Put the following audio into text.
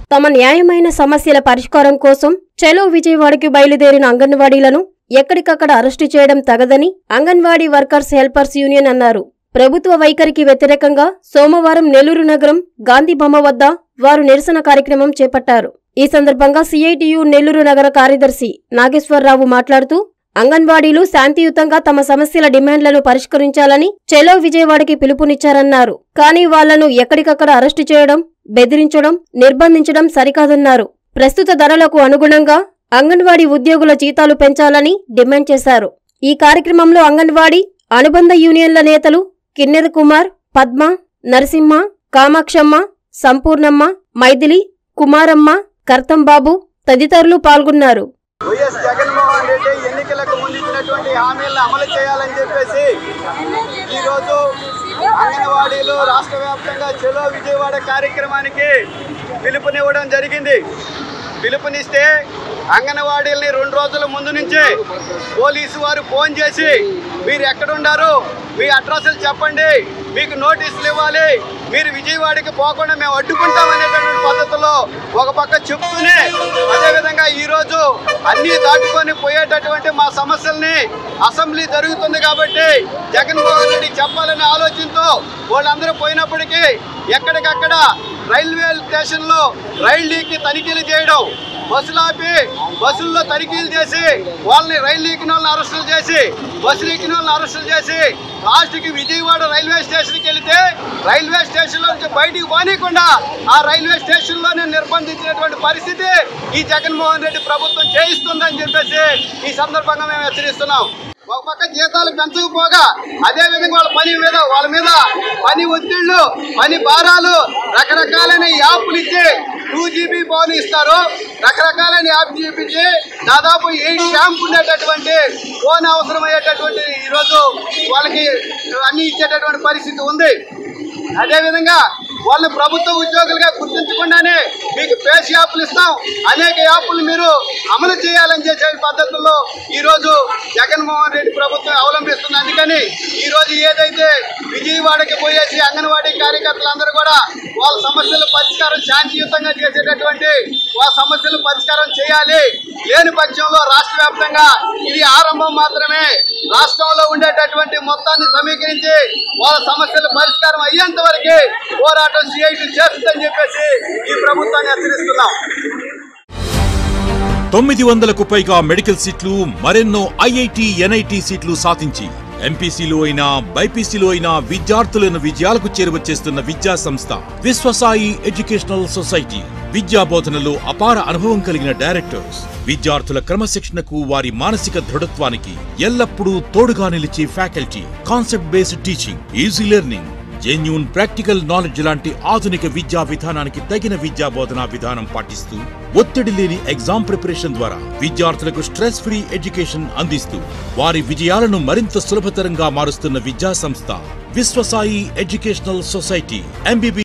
తమ న్యాయమైన సమస్యల పరిష్కారం కోసం చలో విజయవాడకి బయలుదేరిన అంగన్వాడీలను ఎక్కడికక్కడ అరెస్టు చేయడం తగదని అంగన్వాడీ వర్కర్స్ హెల్పర్స్ యూనియన్ అన్నారు ప్రభుత్వ వైఖరికి వ్యతిరేకంగా సోమవారం నెల్లూరు నగరం గాంధీ బొమ్మ వద్ద వారు నిరసన కార్యక్రమం చేపట్టారు ఈ సందర్భంగా సిఐటియు నెల్లూరు నగర కార్యదర్శి నాగేశ్వరరావు మాట్లాడుతూ అంగన్వాడీలు శాంతియుతంగా తమ సమస్యల డిమాండ్లను పరిష్కరించాలని చెలో విజయవాడకి పిలుపునిచ్చారన్నారు కానీ వాళ్లను ఎక్కడికక్కడ అరెస్టు చేయడం బెదిరించడం నిర్బంధించడం సరికాదన్నారు ప్రస్తుత ధరలకు అనుగుణంగా అంగన్వాడీ ఉద్యోగుల జీతాలు పెంచాలని డిమాండ్ చేశారు ఈ కార్యక్రమంలో అంగన్వాడీ అనుబంధ యూనియన్ల నేతలు కిన్నెర కుమార్ పద్మ నరసింహ కామాక్షమ్మ సంపూర్ణమ్మ మైథిలి కుమారమ్మ కర్తంబాబు తదితరులు పాల్గొన్నారు వైఎస్ జగన్మోహన్ రెడ్డి ఎన్నికలకు ముందు ఇచ్చినటువంటి హామీలను అమలు చేయాలని చెప్పేసి ఈరోజు అంగన్వాడీలు రాష్ట్ర వ్యాప్తంగా చెలో విజయవాడ కార్యక్రమానికి పిలుపునివ్వడం జరిగింది పిలుపునిస్తే అంగన్వాడీల్ని రెండు రోజుల ముందు నుంచే పోలీసు వారు ఫోన్ చేసి మీరు ఎక్కడున్నారు మీ అడ్రస్లు చెప్పండి మీకు నోటీసులు ఇవ్వాలి మీరు విజయవాడకి పోకుండా మేము అడ్డుకుంటామనేటటువంటి పద్ధతిలో ఒక పక్క చెప్తూనే అదేవిధంగా ఈరోజు అన్నీ దాటుకొని పోయేటటువంటి మా సమస్యల్ని అసెంబ్లీ జరుగుతుంది కాబట్టి జగన్మోహన్ రెడ్డి చెప్పాలనే ఆలోచనతో వాళ్ళందరూ పోయినప్పటికీ ఎక్కడికక్కడ రైల్వే స్టేషన్లో రైళ్ళకి తనిఖీలు చేయడం బస్సులు ఆపి బస్సుల్లో తనిఖీలు చేసి వాళ్ళని రైలు ఎక్కిన వాళ్ళని అరెస్టులు చేసి బస్సులు ఎక్కిన వాళ్ళని అరెస్టులు చేసి లాస్ట్కి విజయవాడ రైల్వే స్టేషన్కి వెళితే రైల్వే స్టేషన్లో నుంచి బయటికి పోనీయకుండా ఆ రైల్వే స్టేషన్లోనే నిర్బంధించినటువంటి పరిస్థితి ఈ జగన్మోహన్ రెడ్డి ప్రభుత్వం చేయిస్తుందని చెప్పేసి ఈ సందర్భంగా మేము హెచ్చరిస్తున్నాం ఒక పక్క జీతాలు పెంచకపోగా అదే విధంగా వాళ్ళ పని మీద వాళ్ళ మీద పని ఒత్తిళ్లు పని భారాలు రకరకాలైన యాప్లు ఇచ్చి టూ జీబీ ఫోన్ ఇస్తారు రకరకాలైన యాప్ చూపించి దాదాపు ఎయిట్ షాంపు ఉండేటటువంటి ఫోన్ అవసరమయ్యేటటువంటి ఈరోజు వాళ్ళకి అన్ని ఇచ్చేటటువంటి పరిస్థితి ఉంది అదేవిధంగా వాళ్ళని ప్రభుత్వ ఉద్యోగులుగా గుర్తించకుండానే మీకు పేస్ యాప్లు ఇస్తాం అనేక యాప్లు మీరు అమలు చేయాలని చేసే పద్ధతుల్లో ఈరోజు జగన్మోహన్ రెడ్డి ప్రభుత్వం అవలంబిస్తుంది అందుకని ఈరోజు ఏదైతే విజయవాడకి పోయేసి అంగన్వాడీ కార్యకర్తలందరూ కూడా వాళ్ళ సమస్యల పరిష్కారం శాంతియుతంగా చేసేటటువంటి వాళ్ళ సమస్యల పరిష్కారం చేయాలి లేని పక్షంలో రాష్ట్ర వ్యాప్తంగా ఇది ఆరంభం మాత్రమే రాష్ట్రంలో ఉండేటటువంటి మొత్తాన్ని సమీకరించి వాళ్ళ సమస్యల పరిష్కారం అయ్యేంత వరకు పోరాటం సిఐటి చేస్తుందని చెప్పేసి ఈ ప్రభుత్వాన్ని హెచ్చరిస్తున్నాం తొమ్మిది వందలకు పైగా మెడికల్ సీట్లు మరెన్నో ఐఐటి ఎన్ఐటి సీట్లు సాధించి ఎంపీసీలో అయినా బైపీసీలో అయినా విద్యార్థులను విజయాలకు చేరువచ్చేస్తున్న విద్యా సంస్థ విశ్వసాయి ఎడ్యుకేషనల్ సొసైటీ విద్యా బోధనలో అపార అనుభవం కలిగిన డైరెక్టర్స్ విద్యార్థుల క్రమశిక్షణకు వారి మానసిక దృఢత్వానికి ఎల్లప్పుడూ తోడుగా నిలిచే faculty concept based teaching easy learning genuine practical knowledge లాంటి ఆధునిక విద్యా విధానానికి తగిన విద్యా బోధనా విధానం పాటిస్తూ ఒత్తిడి లేని ఎగ్జామ్ ప్రిపరేషన్ ద్వారా విద్యార్థులకు స్ట్రెస్ ఫ్రీ ఎడ్యుకేషన్ అందిస్తూ వారి విజయాలను మరింత సులభతరంగా మారుస్తున్న విద్యా సంస్థ విశ్వసాయి ఎడ్యుకేషనల్ సొసైటీ ఎంబీబీ